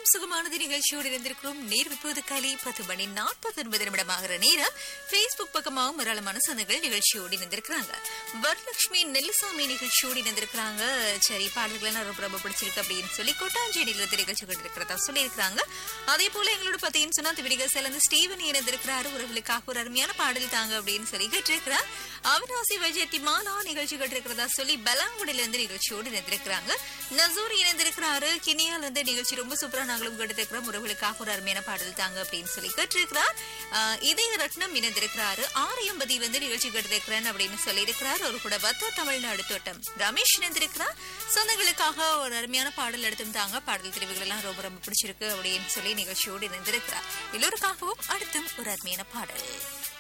ராகம் சுகமானது நிகழ்ச்சியோடு இருந்திருக்கிறோம் நேர் இப்போது காலை பத்து மணி நாற்பத்தி ஒன்பது நிமிடமாகிற நேரம் Facebook பக்கமாகவும் ஏராளமான சொந்தங்கள் நிகழ்ச்சியோடு இருந்திருக்கிறாங்க வரலட்சுமி நெல்லுசாமி நிகழ்ச்சியோடு இருந்திருக்கிறாங்க சரி பாடல்கள் எல்லாம் ரொம்ப ரொம்ப பிடிச்சிருக்கு அப்படின்னு சொல்லி கொட்டாஞ்சேரியில இருந்து நிகழ்ச்சி கொண்டிருக்கிறதா சொல்லியிருக்கிறாங்க அதே போல எங்களோட பார்த்தீங்கன்னு சொன்னா திவிடிக சேர்ந்து ஸ்டீவன் இணைந்திருக்கிறாரு உறவுகளுக்காக ஒரு அருமையான பாடல் தாங்க அப்படின்னு சொல்லி கேட்டிருக்கிறார் அவினாசி வைஜயத்தி மாலா நிகழ்ச்சி கேட்டிருக்கிறதா சொல்லி பலாங்குடியில இருந்து நிகழ்ச்சியோடு இணைந்திருக்கிறாங்க நசூர் இணைந்திருக்கிறாரு கினியால இருந்து நிகழ்ச்சி ரொம்ப சூப்பரா நாங்களும் கேட்டிருக்கிறோம் உறவுகளுக்காக ஒரு அருமையான பாடல் தாங்க அப்படின்னு சொல்லி கேட்டிருக்கிறார் ஆஹ் இதய ரத்னம் இணைந்திருக்கிறாரு ஆரியம்பதி வந்து நிகழ்ச்சி கேட்டிருக்கிறேன் அப்படின்னு சொல்லியிருக்கிறார் ஒரு கூட வத்தோ தமிழ்நாடு தோட்டம் ரமேஷ் இணைந்திருக்கிறார் சொந்தங்களுக்காக ஒரு அருமையான பாடல் எடுத்தும் தாங்க பாடல் தெரிவுகள் எல்லாம் ரொம்ப ரொம்ப பிடிச்சிருக்கு அப்படின்னு சொல்லி நிகழ்ச்சியோடு இணைந்திருக்கிறார் எல்லோருக்காகவும் அடுத்தும் ஒரு அருமையான பாடல்